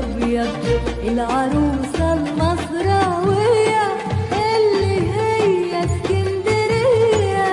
الابيض العروسه المصراويه اللي هي اسكندريه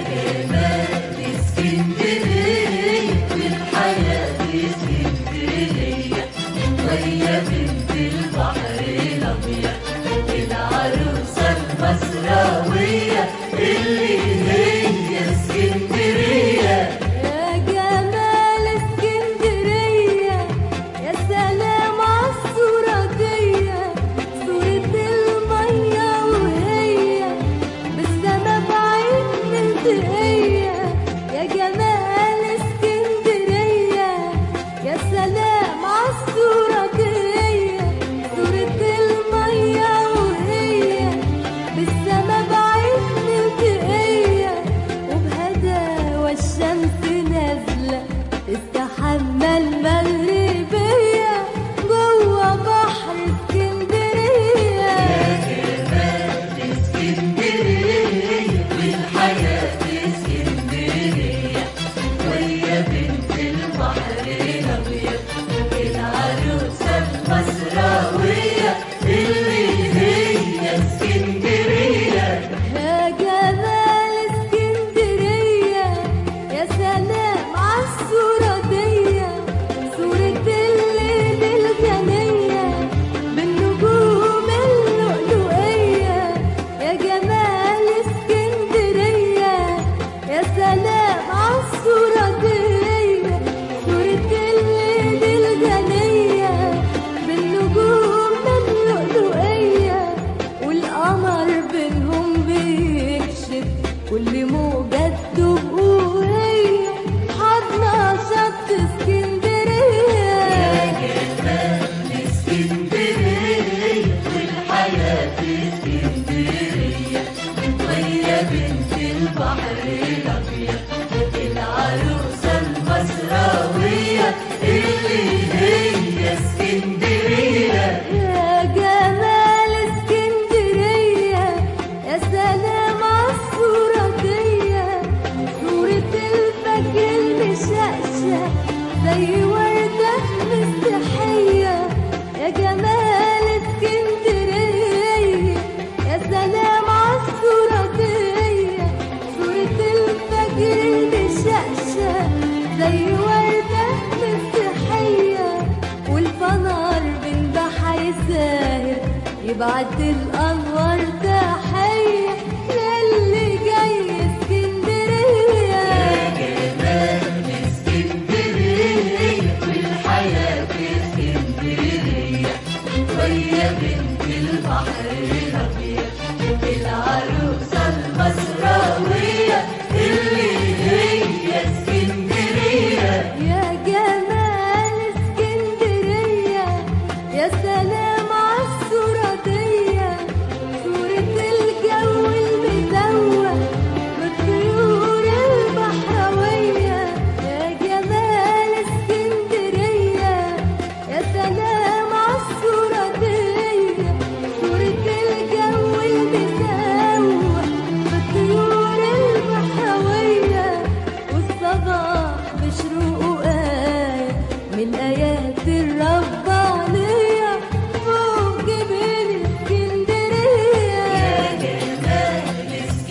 يا جمال اسكندريه يا سلام عالصوره دي صوره الميه وهي بالسما بعيد منتهيه يا جمال اسكندريه يا سلام عالصوره دي صوره الميه وهي بالسما بعيد منتهيه وبهداوى الشمس نازله تستحمى المغربيه جوه بحر اسكندريه يا جمال اسكندرية يا سلام عالصورة دي صورة الليل الغنية بالنجوم اللؤلؤية يا جمال اسكندرية يا سلام عالصورة دي صورة الليل الغنية بالنجوم اللؤلؤية والقمر بينهم بيكشف كل موجة وهي حضنا شط اسكندرية يا جمال اسكندرية يا سلام عالصورة دي صورة الفجر المشقشق زي وردة مستحية يا جمال اسكندرية يا سلام عالصورة دي صورة الفجر المشقشق زي وردة مستحية والفنار بين بحر ساهر يبعت الأنوار تحية للي جاي اسكندرية يا جمال اسكندرية يا سلام عالصورة دي صورة الجو المدوى بالطيور البحراوية يا جمال اسكندرية يا سلام عالصورة دي صورة الجو المدوى بالطيور البحراوية والصباح بشروق آية من آيات الربانية فوق جبال اسكندرية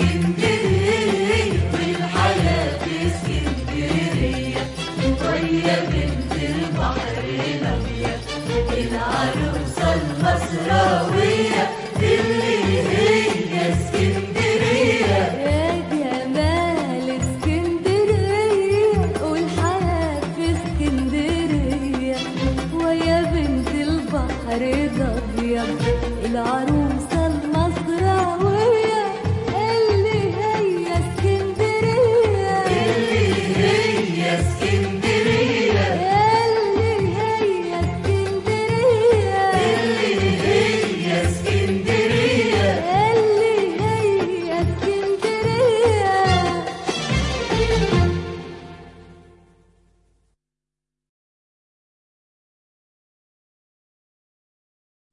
يا جمال اسكندرية والحياة في اسكندرية ويا بنت البحر الأبيض العروس